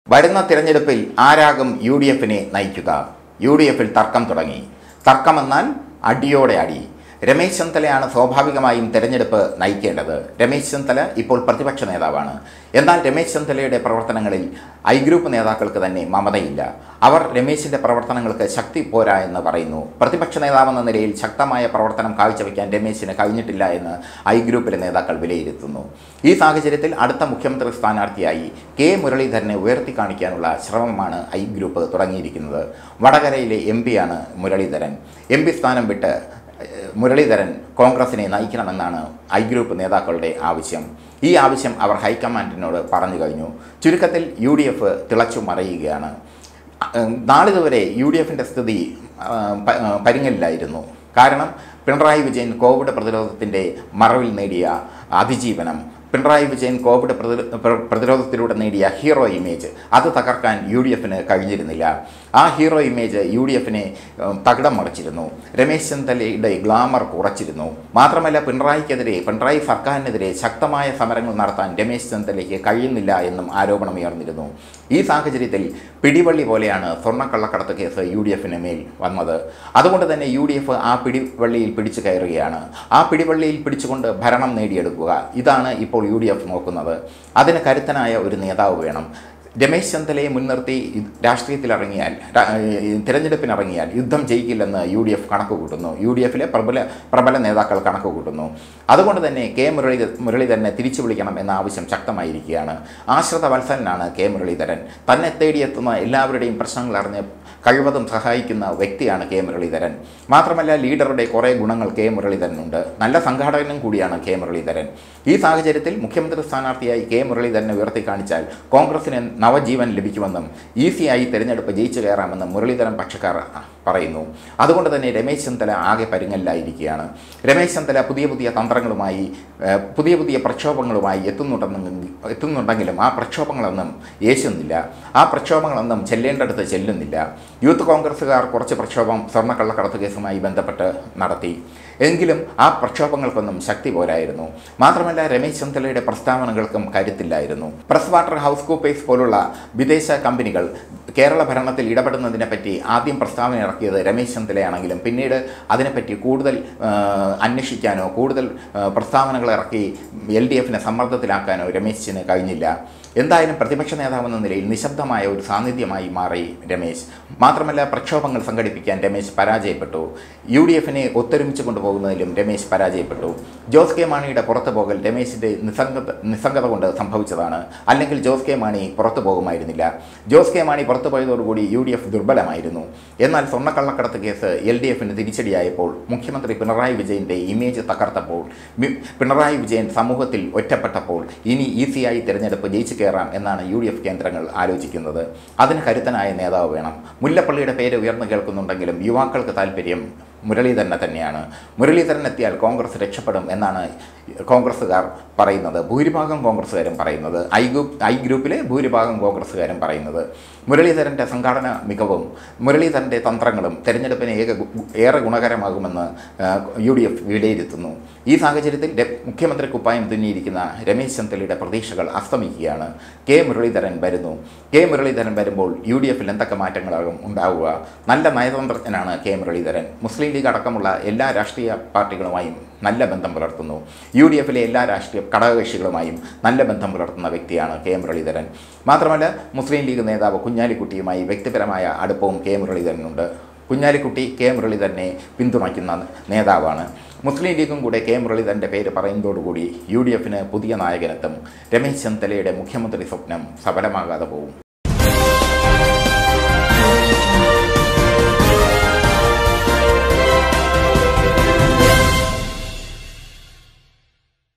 വരുന്ന തിരഞ്ഞെടുപ്പിൽ ആരാകും U D എഫിനെ നയിക്കുക യു ഡി എഫിൽ തർക്കം തുടങ്ങി തർക്കമെന്നാൽ അടിയോടെ അടി രമേശ് ചെന്നിത്തലയാണ് സ്വാഭാവികമായും തെരഞ്ഞെടുപ്പ് നയിക്കേണ്ടത് രമേശ് ചെന്നിത്തല ഇപ്പോൾ പ്രതിപക്ഷ നേതാവാണ് എന്നാൽ രമേശ് ചെന്നിത്തലയുടെ പ്രവർത്തനങ്ങളിൽ ഐ ഗ്രൂപ്പ് നേതാക്കൾക്ക് തന്നെ മമതയില്ല അവർ രമേശിന്റെ പ്രവർത്തനങ്ങൾക്ക് ശക്തി പോരാ എന്ന് പറയുന്നു പ്രതിപക്ഷ നേതാവെന്ന നിലയിൽ ശക്തമായ പ്രവർത്തനം കാഴ്ചവെക്കാൻ രമേശിന് കഴിഞ്ഞിട്ടില്ല എന്ന് ഐ ഗ്രൂപ്പിലെ നേതാക്കൾ വിലയിരുത്തുന്നു ഈ സാഹചര്യത്തിൽ അടുത്ത മുഖ്യമന്ത്രി സ്ഥാനാർത്ഥിയായി കെ മുരളീധരനെ ഉയർത്തി കാണിക്കാനുള്ള ശ്രമമാണ് ഐ ഗ്രൂപ്പ് തുടങ്ങിയിരിക്കുന്നത് വടകരയിലെ എം പിയാണ് മുരളീധരൻ എം പി സ്ഥാനം വിട്ട് ഏഹ്, മുരളീധരൻ കോൺഗ്രസിനെ നയിക്കണമെന്നാണ് ഐ ഗ്രൂപ്പ് നേതാക്കളുടെ ആവശ്യം ഈ ആവശ്യം അവർ ഹൈക്കമാൻഡിനോട് പറഞ്ഞു കഴിഞ്ഞു ചുരുക്കത്തിൽ യു ഡി എഫ് തിളച്ചു മറയുകയാണ് ഏഹ്, നാളിതുവരെ യു ഡി എഫിൻ്റെ സ്ഥിതി ആഹ്, പ- ആഹ്, പരിങ്ങലിലായിരുന്നു കാരണം പിണറായി വിജയൻ കോവിഡ് പ്രതിരോധത്തിൻ്റെ മറവിൽ നേടിയ അതിജീവനം പിണറായി വിജയൻ കോവിഡ് പ്രതിരോ- പ്ര- പ്രതിരോധത്തിലൂടെ നേടിയ ഹീറോ ഇമേജ് അത് തകർക്കാൻ യു ഡി എഫിന് കഴിഞ്ഞിരുന്നില്ല ആ ഹീറോ ഇമേജ് യു ഡി എഫിനെ ഉം, തകിടം മറിച്ചിരുന്നു രമേശ് ചെന്നിത്തലയുടെ ഗ്ലാമർ കുറച്ചിരുന്നു മാത്രമല്ല പിണറായിക്കെതിരെ പിണറായി സർക്കാരിനെതിരെ ശക്തമായ സമരങ്ങൾ നടത്താൻ രമേശ് ചെന്നിത്തലയ്ക്ക് കഴിയുന്നില്ല എന്നും ആരോപണമുയർന്നിരുന്നു ഈ സാഹചര്യത്തിൽ പിടിവള്ളി പോലെയാണ് സ്വർണ്ണക്കള്ളക്കടത്ത് കേസ് യു ഡി എഫിന് മേൽ വന്നത് അതുകൊണ്ട് തന്നെ യു ഡി എഫ് ആ പിടിവള്ളിയിൽ പിടിച്ചു കയറുകയാണ് ആ പിടിവള്ളിയിൽ പിടിച്ചുകൊണ്ട് ഭരണം നേടിയെടുക്കുക ഇതാണ് ഇപ്പോൾ യു ഡി എഫ് നോക്കുന്നത് അതിന് കരുത്തനായ ഒരു നേതാവ് വേണം രമേശ് ചെന്നിത്തലയെ മുൻനിർത്തി ഇത് രാഷ്ട്രീയത്തിലിറങ്ങിയാൽ രാ- ഈ തിരഞ്ഞെടുപ്പിനിറങ്ങിയാൽ യുദ്ധം ജയിക്കില്ലെന്ന് യു ഡി എഫ് കണക്ക് കൂട്ടുന്നു യു ഡി എഫിലെ പ്രബല പ്രബല നേതാക്കൾ കണക്ക് കൂട്ടുന്നു അതുകൊണ്ട് തന്നെ കെ മുരളീ മുരളീധരനെ തിരിച്ചു വിളിക്കണം എന്ന ആവശ്യം ശക്തമായിരിക്കുകയാണ് ആശ്രിത വത്സലനാണ് കെ മുരളീധരൻ തന്നെ തേടിയെത്തുന്ന എല്ലാവരുടെയും പ്രശ്നങ്ങൾ അറിഞ്ഞ് കഴിവതും സഹായിക്കുന്ന വ്യക്തിയാണ് കെ മുരളീധരൻ മാത്രമല്ല ലീഡറുടെ കുറേ ഗുണങ്ങൾ കെ മുരളീധരനുണ്ട് നല്ല സംഘാടകനും കൂടിയാണ് കെ മുരളീധരൻ ഈ സാഹചര്യത്തിൽ മുഖ്യമന്ത്രി സ്ഥാനാർത്ഥിയായി കെ മുരളീധരനെ ഉയർത്തി കാണിച്ചാൽ കോൺഗ്രസിന് നവജീവൻ ലഭിക്കുമെന്നും ഈസിയായി തെരഞ്ഞെടുപ്പ് ജയിച്ചു കയറാമെന്നും മുരളീധരൻ പക്ഷക്കാർ പറയുന്നു അതുകൊണ്ട് തന്നെ രമേശ് ചെന്നിത്തല ആകെ പരിങ്ങലിലായിരിക്കുകയാണ് രമേശ് ചെന്നിത്തല പുതിയ പുതിയ തന്ത്രങ്ങളുമായി ഏഹ്, പുതിയ പുതിയ പ്രക്ഷോഭങ്ങളുമായി എത്തുന്നുണ്ടെന്നും എത്തുന്നുണ്ടെങ്കിലും ആ പ്രക്ഷോഭങ്ങളൊന്നും യേശുന്നില്ല ആ പ്രക്ഷോഭങ്ങളൊന്നും ചെല്ലേണ്ടടുത്ത് ചെല്ലുന്നില്ല യൂത്ത് കോൺഗ്രസ്സുകാർ കുറച്ച് പ്രക്ഷോഭം സ്വർണ്ണക്കള്ളക്കടത്ത് കേസുമായി ബന്ധപ്പെട്ട് നടത്തി എങ്കിലും ആ പ്രക്ഷോഭങ്ങൾക്കൊന്നും ശക്തി പോരായിരുന്നു മാത്രമല്ല രമേശ് ചെന്നിത്തലയുടെ പ്രസ്താവനകൾക്കും കരുത്തില്ലായിരുന്നു പ്രസ് വാട്ടർ ഹൗസ് കൂപ്പേഴ്സ് പോലുള്ള വിദേശ കമ്പനികൾ കേരള ഭരണത്തിൽ ഇടപെടുന്നതിനെപ്പറ്റി ആദ്യം പ്രസ്താവന ഇറക്കിയത് രമേശ് ചെന്നിത്തലയാണെങ്കിലും പിന്നീട് അതിനെപ്പറ്റി കൂടുതൽ ആ, അന്വേഷിക്കാനോ കൂടുതൽ ആ, പ്രസ്താവനകൾ ഇറക്കി എൽ ഡി എഫിനെ സമ്മർദ്ദത്തിലാക്കാനോ രമേശിന് കഴിഞ്ഞില്ല എന്തായാലും പ്രതിപക്ഷ നേതാവെന്ന നിലയിൽ നിശബ്ദമായ ഒരു സാന്നിധ്യമായി മാറി രമേശ് മാത്രമല്ല പ്രക്ഷോഭങ്ങൾ സംഘടിപ്പിക്കാൻ രമേശ് പരാജയപ്പെട്ടു യു ഡി എഫിനെ ഒത്തൊരുമിച്ച് കൊണ്ടുപോകുന്നതിലും രമേശ് പരാജയപ്പെട്ടു ജോസ് കെ മാണിയുടെ പുറത്തു പോകൽ രമേശിൻ്റെ നിസ്സംഗത നിസ്സംഗത കൊണ്ട് സംഭവിച്ചതാണ് അല്ലെങ്കിൽ ജോസ് കെ മാണി പുറത്തു പോകുമായിരുന്നില്ല ജോസ് കെ മാണി പുറത്തു പോയതോടുകൂടി യു ഡി എഫ് ദുർബലമായിരുന്നു എന്നാൽ സ്വർണ്ണക്കള്ളക്കടത്ത് കേസ് എൽ ഡി എഫിന് തിരിച്ചടിയായപ്പോൾ മുഖ്യമന്ത്രി പിണറായി വിജയൻ്റെ ഇമേജ് തകർത്തപ്പോൾ മി- പിണറായി വിജയൻ സമൂഹത്തിൽ ഒറ്റപ്പെട്ടപ്പോൾ ഇനി ഈസിയായി തിരഞ്ഞെടുപ്പ് ജയിച്ചു കയറാം എന്നാണ് യു ഡി എഫ് കേന്ദ്രങ്ങൾ ആലോചിക്കുന്നത് അതിന് കരുത്തനായ നേതാവ് വേണം മുല്ലപ്പള്ളിയുടെ പേര് ഉയർന്നു കേൾക്കുന്നുണ്ടെങ്കിലും യുവാക്കൾക്ക് താല്പര്യം മുരളീധരനെ തന്നെയാണ് മുരളീധരൻ എത്തിയാൽ കോൺഗ്രസ് രക്ഷപ്പെടും എന്നാണ് കോൺഗ്രസ്സുകാർ പറയുന്നത് ഭൂരിഭാഗം കോൺഗ്രസ്സുകാരും പറയുന്നത് ഐ ഗ്രൂപ്പ് ഐ ഗ്രൂപ്പിലെ ഭൂരിഭാഗം കോൺഗ്രസ്സുകാരും പറയുന്നത് മുരളീധരൻ്റെ സംഘാടന മികവും മുരളീധരൻ്റെ തന്ത്രങ്ങളും തെരഞ്ഞെടുപ്പിന് ഏക ഗു- ഏറെ ഗുണകരമാകുമെന്ന് യു ഡി എഫ് വിലയിരുത്തുന്നു ഈ സാഹചര്യത്തിൽ രെ- മുഖ്യമന്ത്രി കുപ്പായം തുന്നിയിരിക്കുന്ന രമേശ് ചെന്നിത്തലയുടെ പ്രതീക്ഷകൾ അസ്തമിക്കുകയാണ് കെ മുരളീധരൻ വരുന്നു കെ മുരളീധരൻ വരുമ്പോൾ യു ഡി എഫിൽ എന്തൊക്കെ മാറ്റങ്ങളാകും ഉണ്ടാവുക നല്ല നയതന്ത്രജ്ഞനാണ് കെ മുരളീധരൻ മുസ്ലിം ലീഗ് അടക്കമുള്ള എല്ലാ രാഷ്ട്രീയ പാർട്ടികളുമായും നല്ല ബന്ധം പുലർത്തുന്നു യു ഡി എഫിലെ എല്ലാ രാഷ്ട്രീയ ഘടകകക്ഷികളുമായും നല്ല ബന്ധം പുലർത്തുന്ന വ്യക്തിയാണ് കെ മുരളീധരൻ മാത്രമല്ല മുസ്ലിം ലീഗ് നേതാവ് കുഞ്ഞാലിക്കുട്ടിയുമായി വ്യക്തിപരമായ അടുപ്പവും കെ മുരളീധരനുണ്ട് കുഞ്ഞാലിക്കുട്ടി കെ മുരളീധരനെ പിന്തുണയ്ക്കുന്ന നേതാവാണ് മുസ്ലിം ലീഗും കൂടെ കെ മുരളീധരൻ്റെ പേര് പറയുന്നതോടുകൂടി യു ഡി എഫിന് പുതിയ നായകനെത്തും രമേശ് ചെന്നിത്തലയുടെ മുഖ്യമന്ത്രി സ്വപ്നം സഫലമാകാതെ പോകും